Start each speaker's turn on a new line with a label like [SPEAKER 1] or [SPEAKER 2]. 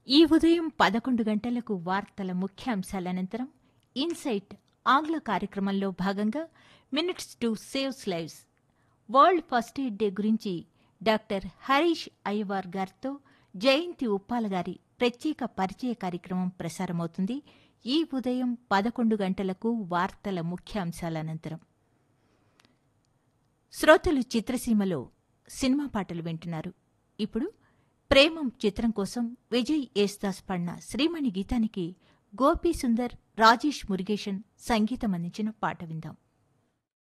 [SPEAKER 1] ఈ ఉదయం పదకొండు గంటలకు వార్తల ముఖ్యాంశాల అనంతరం ఇన్సైట్ ఆంగ్ల కార్యక్రమంలో భాగంగా minutes to saves lives world first aid day గురించి డాక్టర్ హరీష్ అయ్యవార్ గారితో జయంతి ఉప్పాల గారి ప్రత్యేక పరిచయ కార్యక్రమం ప్రసారమవుతుంది ఈ ఉదయం పదకొండు గంటలకు వార్తల ముఖ్యాంశాల అనంతరం శ్రోతలు చిత్రసీమలో సినిమా పాటలు వింటున్నారు ఇప్పుడు ప్రేమం చిత్రం కోసం విజయ్ యేసుదాస్ పడిన శ్రీమణి గీతానికి గోపీ సుందర్ రాజేష్ మురుగేషన్ సంగీతం అందించిన పాట విందాం